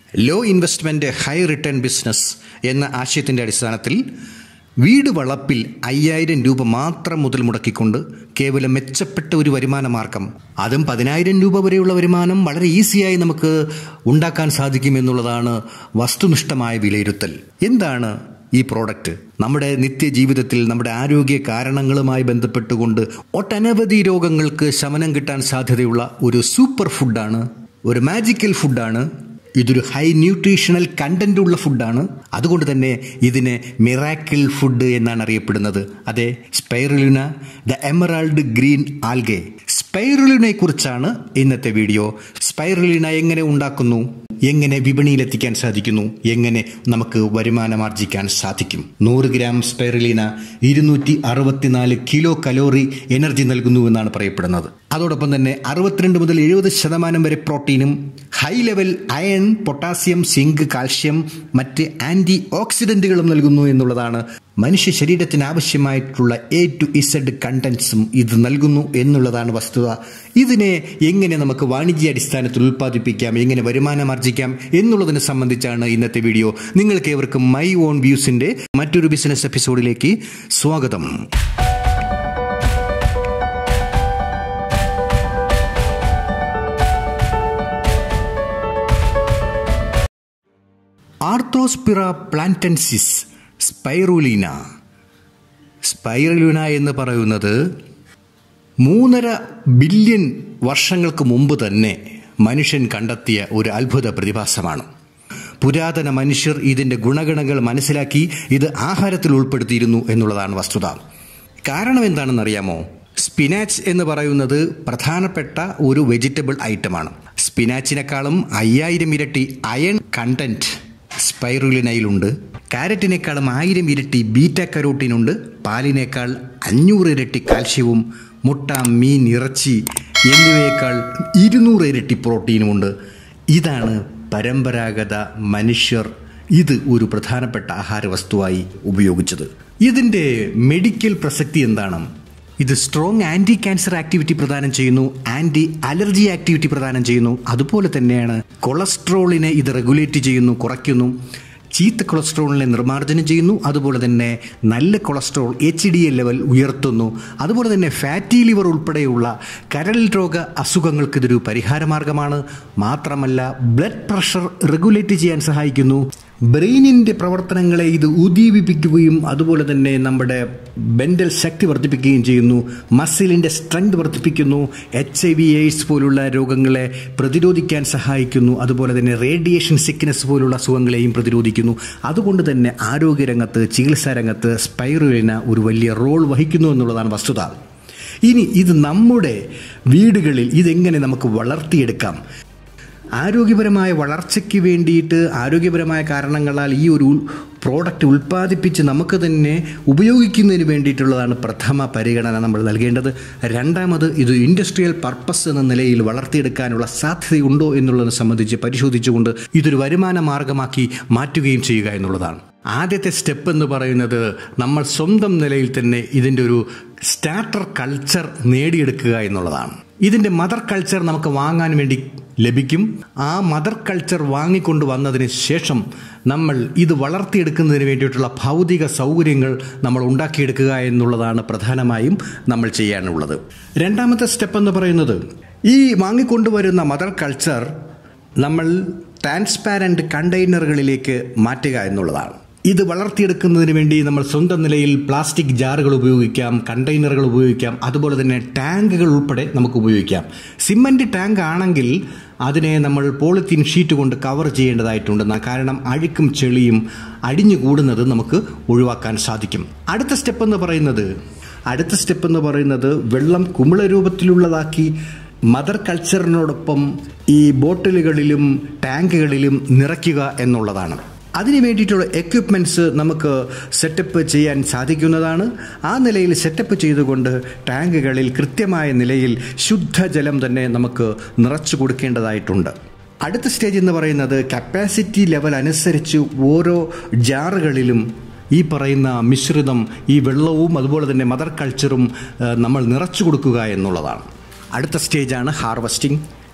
law investment high return business എന്ന ആശയത്തിന്റെ അടിസ്ഥാനത്തിൽ വീട് വളപ്പിൽ അയ്യായിരം രൂപ മാത്രം മുതൽ മുടക്കിക്കൊണ്ട് കേവലം മെച്ചപ്പെട്ട ഒരു വരുമാന മാർഗം അതും പതിനായിരം രൂപ വരെയുള്ള വരുമാനം വളരെ ഈസിയായി നമുക്ക് ഉണ്ടാക്കാൻ സാധിക്കും എന്നുള്ളതാണ് വസ്തുനിഷ്ഠമായ വിലയിരുത്തൽ എന്താണ് ഈ പ്രോഡക്റ്റ് നമ്മുടെ നിത്യജീവിതത്തിൽ നമ്മുടെ ആരോഗ്യ കാരണങ്ങളുമായി ബന്ധപ്പെട്ടുകൊണ്ട് ഒട്ടനവധി രോഗങ്ങൾക്ക് ശമനം കിട്ടാൻ സാധ്യതയുള്ള ഒരു സൂപ്പർ ഫുഡാണ് ഒരു മാജിക്കൽ ഫുഡാണ് ഇതൊരു ഹൈ ന്യൂട്രീഷണൽ കണ്ടന്റ് ഉള്ള ഫുഡാണ് അതുകൊണ്ട് തന്നെ ഇതിനെ മിറാക്കിൾ ഫുഡ് എന്നാണ് അറിയപ്പെടുന്നത് അതെ spirulina the emerald green algae സ്പൈറുലിനെ കുറിച്ചാണ് ഇന്നത്തെ വീഡിയോ സ്പൈറുലിന എങ്ങനെ ഉണ്ടാക്കുന്നു എങ്ങനെ വിപണിയിലെത്തിക്കാൻ സാധിക്കുന്നു എങ്ങനെ നമുക്ക് വരുമാനമാർജിക്കാൻ സാധിക്കും നൂറ് ഗ്രാം സ്പൈറുലിന ഇരുന്നൂറ്റി അറുപത്തിനാല് കിലോ കലോറി എനർജി നൽകുന്നു എന്നാണ് പറയപ്പെടുന്നത് അതോടൊപ്പം തന്നെ അറുപത്തിരണ്ട് മുതൽ എഴുപത് ശതമാനം വരെ പ്രോട്ടീനും high level iron potassium zinc calcium മറ്റ് ആന്റി ഓക്സിഡന്റുകളും നൽകുന്നു എന്നുള്ളതാണ് മനുഷ്യ ശരീരത്തിന് ആവശ്യമായിട്ടുള്ള എ ടു ഇസഡ് കണ്ടന്റ്സും ഇത് നൽകുന്നു എന്നുള്ളതാണ് വസ്തുത ഇതിനെ എങ്ങനെ നമുക്ക് വാണിജ്യ അടിസ്ഥാനത്തിൽ ഉൽപ്പാദിപ്പിക്കാം എങ്ങനെ വരുമാനം ആർജിക്കാം എന്നുള്ളതിനെ സംബന്ധിച്ചാണ് ഇന്നത്തെ വീഡിയോ നിങ്ങൾക്ക് ഏവർക്കും മൈ ഓൺ വ്യൂസിന്റെ മറ്റൊരു ബിസിനസ് എപ്പിസോഡിലേക്ക് സ്വാഗതം ആർത്തോസ്പിറ പ്ലാന്റൻസിസ് സ്പൈറുലീന സ്പൈറുലീന എന്ന് പറയുന്നത് മൂന്നര ബില്യൺ വർഷങ്ങൾക്ക് മുമ്പ് തന്നെ മനുഷ്യൻ കണ്ടെത്തിയ ഒരു അത്ഭുത പ്രതിഭാസമാണ് പുരാതന മനുഷ്യർ ഇതിന്റെ ഗുണഗണങ്ങൾ മനസ്സിലാക്കി ഇത് ആഹാരത്തിൽ ഉൾപ്പെടുത്തിയിരുന്നു എന്നുള്ളതാണ് വസ്തുത കാരണം എന്താണെന്ന് അറിയാമോ സ്പിനാച്ച് എന്ന് പറയുന്നത് പ്രധാനപ്പെട്ട ഒരു വെജിറ്റബിൾ ഐറ്റമാണ് സ്പിനാച്ചിനേക്കാളും അയ്യായിരം ഇരട്ടി അയൺ കണ്ടന്റ് സ്പൈറുലിനയിലുണ്ട് കാരറ്റിനേക്കാളും ആയിരം ഇരട്ടി ബീറ്റ കരോട്ടിനുണ്ട് പാലിനേക്കാൾ അഞ്ഞൂറ് ഇരട്ടി കാൽഷ്യവും മുട്ട മീൻ ഇറച്ചി എന്നിവയേക്കാൾ ഇരുന്നൂറ് ഇരട്ടി പ്രോട്ടീനുമുണ്ട് ഇതാണ് പരമ്പരാഗത മനുഷ്യർ ഇത് ഒരു പ്രധാനപ്പെട്ട ആഹാര വസ്തുവായി ഉപയോഗിച്ചത് ഇതിൻ്റെ മെഡിക്കൽ പ്രസക്തി എന്താണ് ഇത് സ്ട്രോങ് ആന്റി ക്യാൻസർ ആക്ടിവിറ്റി പ്രദാനം ചെയ്യുന്നു ആന്റി അലർജി ആക്ടിവിറ്റി പ്രദാനം ചെയ്യുന്നു അതുപോലെ തന്നെയാണ് കൊളസ്ട്രോളിനെ ഇത് റെഗുലേറ്റ് ചെയ്യുന്നു കുറയ്ക്കുന്നു ചീത്ത കൊളസ്ട്രോളിനെ നിർമ്മാർജ്ജനം ചെയ്യുന്നു അതുപോലെ തന്നെ നല്ല cholesterol H D L level ഉയർത്തുന്നു അതുപോലെ തന്നെ ഫാറ്റി ലിവർ ഉൾപ്പെടെയുള്ള കരൾ രോഗ അസുഖങ്ങൾക്ക് ഇതൊരു പരിഹാരമാർഗമാണ് മാത്രമല്ല ബ്ലഡ് പ്രഷർ റെഗുലേറ്റ് ചെയ്യാൻ സഹായിക്കുന്നു ബ്രെയിനിൻ്റെ പ്രവർത്തനങ്ങളെ ഇത് ഉദ്ദീപിപ്പിക്കുകയും അതുപോലെ തന്നെ നമ്മുടെ ബെൻഡൽ ശക്തി വർദ്ധിപ്പിക്കുകയും ചെയ്യുന്നു മസിലിൻ്റെ സ്ട്രെങ്ത് വർദ്ധിപ്പിക്കുന്നു എച്ച് ഐ വി എയ്ഡ്സ് പോലുള്ള രോഗങ്ങളെ പ്രതിരോധിക്കാൻ സഹായിക്കുന്നു അതുപോലെ തന്നെ റേഡിയേഷൻ സിക്നസ് പോലുള്ള അസുഖങ്ങളെയും പ്രതിരോധിക്കുന്നു അതുകൊണ്ട് തന്നെ ആരോഗ്യരംഗത്ത് ചികിത്സാ രംഗത്ത് സ്പൈറുലിന ഒരു വലിയ റോൾ വഹിക്കുന്നു എന്നുള്ളതാണ് വസ്തുത ഇനി ഇത് നമ്മുടെ വീടുകളിൽ ഇതെങ്ങനെ നമുക്ക് വളർത്തിയെടുക്കാം ആരോഗ്യപരമായ വളർച്ചയ്ക്ക് വേണ്ടിയിട്ട് ആരോഗ്യപരമായ കാരണങ്ങളാൽ ഈ ഒരു പ്രോഡക്റ്റ് ഉൽപ്പാദിപ്പിച്ച് നമുക്ക് തന്നെ ഉപയോഗിക്കുന്നതിന് വേണ്ടിയിട്ടുള്ളതാണ് പ്രഥമ പരിഗണന നമ്മൾ നൽകേണ്ടത് രണ്ടാമത് ഇത് ഇൻഡസ്ട്രിയൽ പർപ്പസ് എന്ന നിലയിൽ വളർത്തിയെടുക്കാനുള്ള സാധ്യതയുണ്ടോ എന്നുള്ളതിനെ സംബന്ധിച്ച് പരിശോധിച്ചുകൊണ്ട് ഇതൊരു വരുമാന മാർഗമാക്കി മാറ്റുകയും ചെയ്യുക എന്നുള്ളതാണ് ആദ്യത്തെ സ്റ്റെപ്പ് എന്ന് പറയുന്നത് നമ്മൾ സ്വന്തം നിലയിൽ തന്നെ ഇതിൻ്റെ ഒരു സ്റ്റാർട്ടർ കൾച്ചർ നേടിയെടുക്കുക എന്നുള്ളതാണ് ഇതിൻ്റെ മദർ കൾച്ചർ നമുക്ക് വാങ്ങാൻ വേണ്ടി ലഭിക്കും ആ മദർ കൾച്ചർ വാങ്ങിക്കൊണ്ട് വന്നതിന് ശേഷം നമ്മൾ ഇത് വളർത്തിയെടുക്കുന്നതിന് വേണ്ടിയിട്ടുള്ള ഭൗതിക സൗകര്യങ്ങൾ നമ്മൾ ഉണ്ടാക്കിയെടുക്കുക എന്നുള്ളതാണ് പ്രധാനമായും നമ്മൾ ചെയ്യാനുള്ളത് രണ്ടാമത്തെ സ്റ്റെപ്പ് എന്ന് പറയുന്നത് ഈ വാങ്ങിക്കൊണ്ടുവരുന്ന മദർ കൾച്ചർ നമ്മൾ ട്രാൻസ്പാരന്റ് കണ്ടെയ്നറുകളിലേക്ക് മാറ്റുക എന്നുള്ളതാണ് ഇത് വളർത്തിയെടുക്കുന്നതിന് വേണ്ടി നമ്മൾ സ്വന്തം നിലയിൽ പ്ലാസ്റ്റിക് ജാറുകൾ ഉപയോഗിക്കാം കണ്ടെയ്നറുകൾ ഉപയോഗിക്കാം അതുപോലെ തന്നെ ടാങ്കുകൾ ഉൾപ്പെടെ നമുക്ക് ഉപയോഗിക്കാം സിമൻറ്റ് ടാങ്ക് ആണെങ്കിൽ അതിനെ നമ്മൾ പോളിത്തീൻ ഷീറ്റ് കൊണ്ട് കവർ ചെയ്യേണ്ടതായിട്ടുണ്ട് കാരണം അഴുക്കും ചെളിയും അടിഞ്ഞു കൂടുന്നത് നമുക്ക് ഒഴിവാക്കാൻ സാധിക്കും അടുത്ത സ്റ്റെപ്പ് എന്ന് പറയുന്നത് അടുത്ത സ്റ്റെപ്പ് എന്ന് പറയുന്നത് വെള്ളം കുമിള രൂപത്തിലുള്ളതാക്കി മദർ കൾച്ചറിനോടൊപ്പം ഈ ബോട്ടിലുകളിലും ടാങ്കുകളിലും നിറയ്ക്കുക എന്നുള്ളതാണ് അതിന് വേണ്ടിയിട്ടുള്ള എക്യുപ്മെൻറ്റ്സ് നമുക്ക് സെറ്റപ്പ് ചെയ്യാൻ സാധിക്കുന്നതാണ് ആ നിലയിൽ സെറ്റപ്പ് ചെയ്തുകൊണ്ട് ടാങ്കുകളിൽ കൃത്യമായ നിലയിൽ ശുദ്ധജലം തന്നെ നമുക്ക് നിറച്ചു കൊടുക്കേണ്ടതായിട്ടുണ്ട് അടുത്ത സ്റ്റേജ് എന്ന് പറയുന്നത് കപ്പാസിറ്റി ലെവൽ അനുസരിച്ച് ഓരോ ജാറുകളിലും ഈ പറയുന്ന മിശ്രിതം ഈ വെള്ളവും അതുപോലെ തന്നെ മദർ കൾച്ചറും നമ്മൾ നിറച്ചു കൊടുക്കുക എന്നുള്ളതാണ് അടുത്ത സ്റ്റേജാണ് ഹാർവസ്റ്റിംഗ്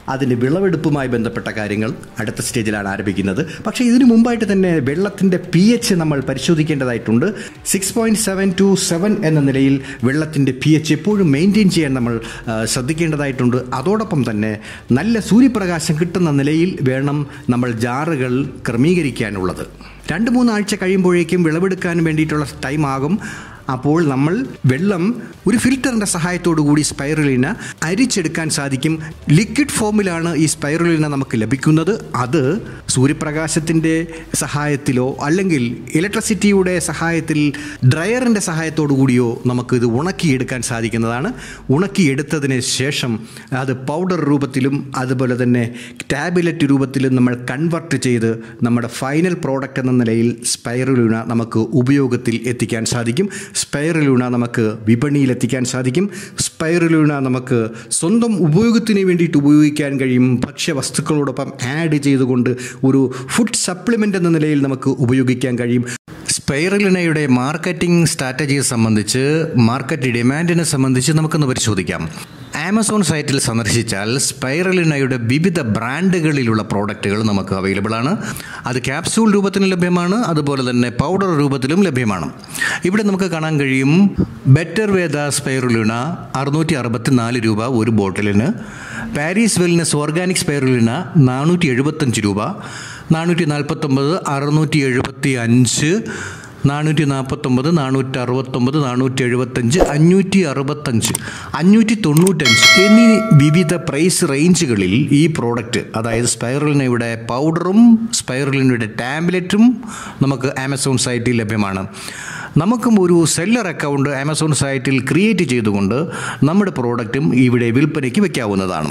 അതിൻ്റെ വിളവെടുപ്പുമായി ബന്ധപ്പെട്ട കാര്യങ്ങൾ അടുത്ത സ്റ്റേജിലാണ് ആരംഭിക്കുന്നത് പക്ഷേ ഇതിനു മുമ്പായിട്ട് തന്നെ വെള്ളത്തിൻ്റെ പി എച്ച് നമ്മൾ പരിശോധിക്കേണ്ടതായിട്ടുണ്ട് six point seven to seven എന്ന നിലയിൽ വെള്ളത്തിൻ്റെ പി എച്ച് എപ്പോഴും മെയിൻറ്റെയിൻ ചെയ്യാൻ നമ്മൾ ആ, ശ്രദ്ധിക്കേണ്ടതായിട്ടുണ്ട് അതോടൊപ്പം തന്നെ നല്ല സൂര്യപ്രകാശം കിട്ടുന്ന നിലയിൽ വേണം നമ്മൾ ജാറുകൾ ക്രമീകരിക്കാനുള്ളത് രണ്ട് മൂന്ന് ആഴ്ച കഴിയുമ്പോഴേക്കും വിളവെടുക്കാൻ വേണ്ടിയിട്ടുള്ള ടൈം ആകും അപ്പോൾ നമ്മൾ വെള്ളം ഒരു ഫിൽറ്ററിൻ്റെ സഹായത്തോടു കൂടി സ്പൈറലിന അരിച്ചെടുക്കാൻ സാധിക്കും ലിക്വിഡ് ഫോമിലാണ് ഈ സ്പൈറലിന നമുക്ക് ലഭിക്കുന്നത് അത് സൂര്യപ്രകാശത്തിൻ്റെ സഹായത്തിലോ അല്ലെങ്കിൽ ഇലക്ട്രിസിറ്റിയുടെ സഹായത്തിൽ ഡ്രയറിൻ്റെ സഹായത്തോടു കൂടിയോ നമുക്കിത് ഉണക്കിയെടുക്കാൻ സാധിക്കുന്നതാണ് ഉണക്കിയെടുത്തതിന് ശേഷം അത് പൗഡർ രൂപത്തിലും അതുപോലെ തന്നെ ടാബ്ലറ്റ് രൂപത്തിലും നമ്മൾ കൺവെർട്ട് ചെയ്ത് നമ്മുടെ ഫൈനൽ പ്രോഡക്റ്റ് എന്ന നിലയിൽ സ്പൈറലൂണ നമുക്ക് ഉപയോഗത്തിൽ എത്തിക്കാൻ സാധിക്കും സ്പൈറലൂണ നമുക്ക് വിപണിയിൽ എത്തിക്കാൻ സാധിക്കും സ്പൈറലൂണ നമുക്ക് സ്വന്തം ഉപയോഗത്തിന് വേണ്ടിയിട്ട് ഉപയോഗിക്കാൻ കഴിയും ഭക്ഷ്യവസ്തുക്കളോടൊപ്പം ആഡ് ചെയ്തുകൊണ്ട് ഒരു ഫുഡ് സപ്ലിമെൻ്റ് എന്ന നിലയിൽ നമുക്ക് ഉപയോഗിക്കാൻ കഴിയും സ്പൈറലിനയുടെ മാർക്കറ്റിംഗ് സ്ട്രാറ്റജിയെ സംബന്ധിച്ച് മാർക്കറ്റ് ഡിമാൻഡിനെ സംബന്ധിച്ച് നമുക്കൊന്ന് പരിശോധിക്കാം ആമസോൺ സൈറ്റിൽ സന്ദർശിച്ചാൽ സ്പൈറലിനയുടെ വിവിധ ബ്രാൻഡുകളിലുള്ള പ്രോഡക്റ്റുകൾ നമുക്ക് അവൈലബിൾ ആണ് അത് ക്യാപ്സൂൾ രൂപത്തിലും ലഭ്യമാണ് അതുപോലെ തന്നെ പൗഡർ രൂപത്തിലും ലഭ്യമാണ് ഇവിടെ നമുക്ക് കാണാൻ കഴിയും ബെറ്റർ വേദ സ്പൈറുലിന അറുന്നൂറ്റി അറുപത്തി നാല് രൂപ ഒരു ബോട്ടിലിന് പാരീസ് വെൽനെസ് ഓർഗാനിക് സ്പൈറുലിന നാനൂറ്റി എഴുപത്തഞ്ച് രൂപ നാനൂറ്റി നാൽപ്പത്തൊമ്പത് അറുന്നൂറ്റി എഴുപത്തി അഞ്ച് നാനൂറ്റി നാൽപ്പത്തൊമ്പത് നാനൂറ്റി അറുപത്തൊമ്പത് നാനൂറ്റി എഴുപത്തഞ്ച് അഞ്ഞൂറ്റി അറുപത്തഞ്ച് അഞ്ഞൂറ്റി തൊണ്ണൂറ്റഞ്ച് എന്നീ വിവിധ പ്രൈസ് റേഞ്ചുകളിൽ ഈ പ്രോഡക്റ്റ് അതായത് സ്പൈറലിനയുടെ പൗഡറും സ്പൈറലിനയുടെ ടാബ്ലറ്റും നമുക്ക് ആമസോൺ സൈറ്റിൽ ലഭ്യമാണ് നമുക്കും ഒരു സെല്ലർ അക്കൗണ്ട് ആമസോൺ സൈറ്റിൽ ക്രിയേറ്റ് ചെയ്തുകൊണ്ട് നമ്മുടെ പ്രോഡക്റ്റും ഇവിടെ വിൽപ്പനയ്ക്ക് വയ്ക്കാവുന്നതാണ്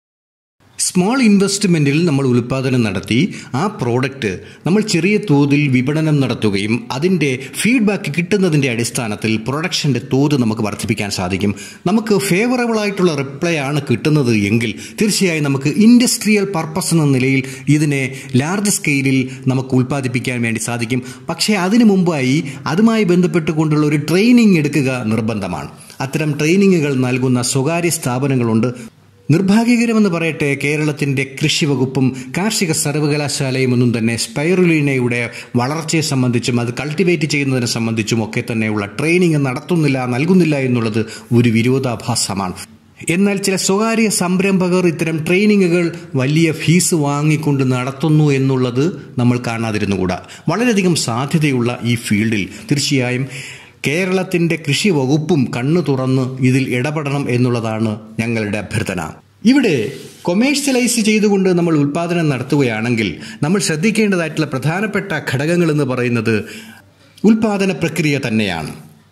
സ്മോൾ ഇൻവെസ്റ്റ്മെൻറ്റിൽ നമ്മൾ ഉൽപ്പാദനം നടത്തി ആ പ്രോഡക്റ്റ് നമ്മൾ ചെറിയ തോതിൽ വിപണനം നടത്തുകയും അതിൻ്റെ ഫീഡ്ബാക്ക് കിട്ടുന്നതിൻ്റെ അടിസ്ഥാനത്തിൽ പ്രൊഡക്ഷൻ്റെ തോത് നമുക്ക് വർദ്ധിപ്പിക്കാൻ സാധിക്കും നമുക്ക് ഫേവറബിൾ ആയിട്ടുള്ള റിപ്ലൈ ആണ് കിട്ടുന്നത് എങ്കിൽ തീർച്ചയായും നമുക്ക് ഇൻഡസ്ട്രിയൽ പർപ്പസ് എന്ന നിലയിൽ ഇതിനെ ലാർജ് സ്കെയിലിൽ നമുക്ക് ഉൽപ്പാദിപ്പിക്കാൻ വേണ്ടി സാധിക്കും പക്ഷേ അതിനു മുമ്പായി അതുമായി ബന്ധപ്പെട്ടുകൊണ്ടുള്ള ഒരു ട്രെയിനിങ് എടുക്കുക നിർബന്ധമാണ് അത്തരം ട്രെയിനിങ്ങുകൾ നൽകുന്ന സ്വകാര്യ സ്ഥാപനങ്ങളുണ്ട് നിർഭാഗ്യകരമെന്ന് പറയട്ടെ കേരളത്തിന്റെ കൃഷി വകുപ്പും കാർഷിക സർവകലാശാലയും ഒന്നും തന്നെ സ്പൈറുലിനയുടെ വളർച്ചയെ സംബന്ധിച്ചും അത് കൾട്ടിവേറ്റ് ചെയ്യുന്നതിനെ സംബന്ധിച്ചും ഒക്കെ തന്നെയുള്ള ട്രെയിനിങ് നടത്തുന്നില്ല നൽകുന്നില്ല എന്നുള്ളത് ഒരു വിരോധാഭാസമാണ് എന്നാൽ ചില സ്വകാര്യ സംരംഭകർ ഇത്തരം ട്രെയിനിങ്ങുകൾ വലിയ ഫീസ് വാങ്ങിക്കൊണ്ട് നടത്തുന്നു എന്നുള്ളത് നമ്മൾ കാണാതിരുന്നുകൂടാ വളരെയധികം സാധ്യതയുള്ള ഈ ഫീൽഡിൽ തീർച്ചയായും കേരളത്തിന്റെ കൃഷി വകുപ്പും കണ്ണു തുറന്ന് ഇതിൽ ഇടപെടണം എന്നുള്ളതാണ് ഞങ്ങളുടെ അഭ്യർത്ഥന ഇവിടെ കൊമേഴ്സ്യലൈസ് ചെയ്തുകൊണ്ട് നമ്മൾ ഉൽപാദനം നടത്തുകയാണെങ്കിൽ നമ്മൾ ശ്രദ്ധിക്കേണ്ടതായിട്ടുള്ള പ്രധാനപ്പെട്ട ഘടകങ്ങൾ എന്ന് പറയുന്നത് ഉൽപാദന പ്രക്രിയ തന്നെയാണ്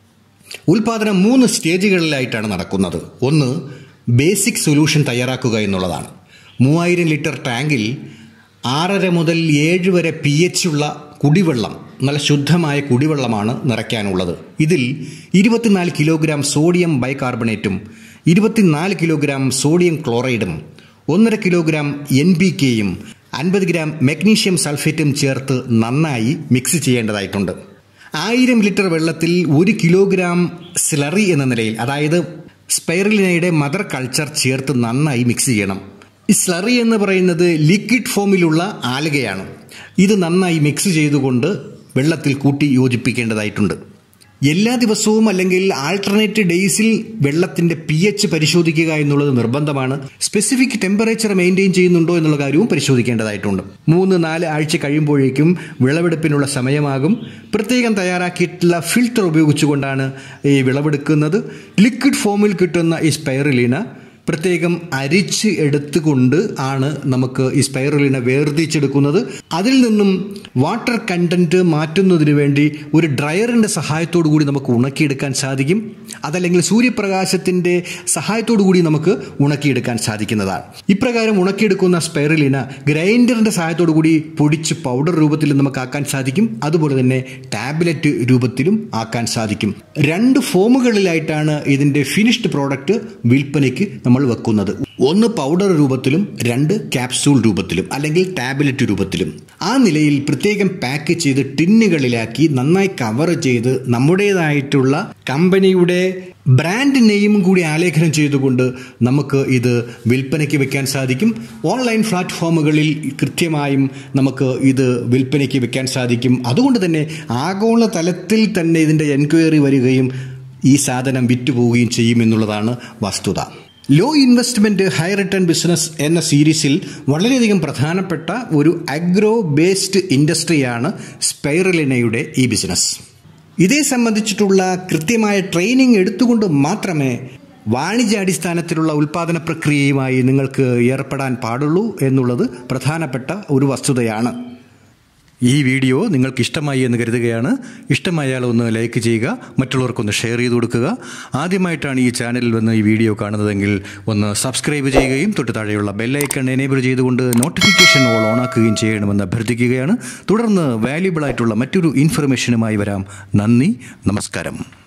ഉൽപാദനം മൂന്ന് സ്റ്റേജുകളിലായിട്ടാണ് നടക്കുന്നത് ഒന്ന് ബേസിക് സൊല്യൂഷൻ തയ്യാറാക്കുക എന്നുള്ളതാണ് മൂവായിരം ലിറ്റർ ടാങ്കിൽ ആറര മുതൽ ഏഴ് വരെ പി എച്ച് ഉള്ള കുടിവെള്ളം നല്ല ശുദ്ധമായ കുടിവെള്ളമാണ് നിറയ്ക്കാനുള്ളത് ഇതിൽ ഇരുപത്തിനാല് കിലോഗ്രാം സോഡിയം ബൈകാർബണേറ്റും ഇരുപത്തിനാല് കിലോഗ്രാം സോഡിയം ക്ലോറൈഡും ഒന്നര കിലോഗ്രാം എൻ പി കെയും അൻപത് ഗ്രാം മെഗ്നീഷ്യം സൾഫേറ്റും ചേർത്ത് നന്നായി മിക്സ് ചെയ്യേണ്ടതായിട്ടുണ്ട് ആയിരം ലിറ്റർ വെള്ളത്തിൽ ഒരു കിലോഗ്രാം സ്ലറി എന്ന നിലയിൽ അതായത് സ്പൈറലിനയുടെ മദർ കൾച്ചർ ചേർത്ത് നന്നായി മിക്സ് ചെയ്യണം ഈ സ്ലറി എന്ന് പറയുന്നത് ലിക്വിഡ് ഫോമിലുള്ള ആലുകയാണ് ഇത് നന്നായി മിക്സ് ചെയ്തുകൊണ്ട് വെള്ളത്തിൽ കൂട്ടി യോജിപ്പിക്കേണ്ടതായിട്ടുണ്ട് എല്ലാ ദിവസവും അല്ലെങ്കിൽ ആൾട്ടർനേറ്റ് ഡേയ്സിൽ വെള്ളത്തിന്റെ പി എച്ച് പരിശോധിക്കുക എന്നുള്ളത് നിർബന്ധമാണ് സ്പെസിഫിക് ടെമ്പറേച്ചർ മെയിൻറ്റെയിൻ ചെയ്യുന്നുണ്ടോ എന്നുള്ള കാര്യവും പരിശോധിക്കേണ്ടതായിട്ടുണ്ട് മൂന്ന് നാല് ആഴ്ച കഴിയുമ്പോഴേക്കും വിളവെടുപ്പിനുള്ള സമയമാകും പ്രത്യേകം തയ്യാറാക്കിയിട്ടുള്ള ഫിൽറ്റർ ഉപയോഗിച്ചുകൊണ്ടാണ് ഈ വിളവെടുക്കുന്നത് ലിക്വിഡ് ഫോമിൽ കിട്ടുന്ന ഈ സ്പൈറലീന പ്രത്യേകം അരിച്ച് എടുത്തുകൊണ്ട് ആണ് നമുക്ക് ഈ സ്പൈറലിനെ വേർതിരിച്ചെടുക്കുന്നത് അതിൽ നിന്നും വാട്ടർ കണ്ടന്റ് മാറ്റുന്നതിന് വേണ്ടി ഒരു ഡ്രയറിന്റെ സഹായത്തോടു കൂടി നമുക്ക് ഉണക്കിയെടുക്കാൻ സാധിക്കും അതല്ലെങ്കിൽ സൂര്യപ്രകാശത്തിന്റെ സഹായത്തോടു കൂടി നമുക്ക് ഉണക്കിയെടുക്കാൻ സാധിക്കുന്നതാണ് ഇപ്രകാരം ഉണക്കിയെടുക്കുന്ന സ്പൈറലിന ഗ്രൈൻഡറിന്റെ സഹായത്തോടു കൂടി പൊടിച്ച് പൗഡർ രൂപത്തിൽ നമുക്ക് ആക്കാൻ സാധിക്കും അതുപോലെ തന്നെ ടാബ്ലറ്റ് രൂപത്തിലും ആക്കാൻ സാധിക്കും രണ്ട് ഫോമുകളിലായിട്ടാണ് ഇതിന്റെ ഫിനിഷ്ഡ് പ്രോഡക്റ്റ് വിൽപ്പനയ്ക്ക് നമ്മൾ വെക്കുന്നത് ഒന്ന് പൗഡർ രൂപത്തിലും രണ്ട് ക്യാപ്സൂൾ രൂപത്തിലും അല്ലെങ്കിൽ ടാബ്ലറ്റ് രൂപത്തിലും ആ നിലയിൽ പ്രത്യേകം പാക്ക് ചെയ്ത് ടിന്നുകളിലാക്കി നന്നായി കവർ ചെയ്ത് നമ്മുടേതായിട്ടുള്ള കമ്പനിയുടെ ബ്രാൻഡ് നെയിം കൂടി ആലേഖനം ചെയ്തുകൊണ്ട് നമുക്ക് ഇത് വിൽപ്പനയ്ക്ക് വെക്കാൻ സാധിക്കും ഓൺലൈൻ പ്ലാറ്റ്ഫോമുകളിൽ കൃത്യമായും നമുക്ക് ഇത് വിൽപ്പനയ്ക്ക് വെക്കാൻ സാധിക്കും അതുകൊണ്ട് തന്നെ ആഗോള തലത്തിൽ തന്നെ ഇതിൻ്റെ എൻക്വയറി വരികയും ഈ സാധനം വിറ്റുപോവുകയും ചെയ്യുമെന്നുള്ളതാണ് വസ്തുത low investment high return business എന്ന സീരീസിൽ വളരെയധികം പ്രധാനപ്പെട്ട ഒരു അഗ്രോ ബേസ്ഡ് ഇൻഡസ്ട്രിയാണ് സ്പൈറലിനയുടെ ഈ ബിസിനസ് ഇതേ സംബന്ധിച്ചിട്ടുള്ള കൃത്യമായ ട്രെയിനിങ് എടുത്തുകൊണ്ട് മാത്രമേ വാണിജ്യാടിസ്ഥാനത്തിലുള്ള ഉൽപാദന പ്രക്രിയയുമായി നിങ്ങൾക്ക് ഏർപ്പെടാൻ പാടുള്ളൂ എന്നുള്ളത് പ്രധാനപ്പെട്ട ഒരു വസ്തുതയാണ് ഈ വീഡിയോ നിങ്ങൾക്ക് ഇഷ്ടമായി എന്ന് കരുതുകയാണ് ഇഷ്ടമായാൽ ഒന്ന് ലൈക്ക് ചെയ്യുക മറ്റുള്ളവർക്കൊന്ന് ഷെയർ ചെയ്ത് കൊടുക്കുക ആദ്യമായിട്ടാണ് ഈ ചാനലിൽ വന്ന് ഈ വീഡിയോ കാണുന്നതെങ്കിൽ ഒന്ന് സബ്സ്ക്രൈബ് ചെയ്യുകയും തൊട്ട് താഴെയുള്ള ബെല്ലൈക്കൺ എനേബിൾ ചെയ്തുകൊണ്ട് നോട്ടിഫിക്കേഷൻ ഓൾ ഓണാക്കുകയും ചെയ്യണമെന്ന് അഭ്യർത്ഥിക്കുകയാണ് തുടർന്ന് വാല്യുബിൾ ആയിട്ടുള്ള മറ്റൊരു ഇൻഫർമേഷനുമായി വരാം നന്ദി നമസ്കാരം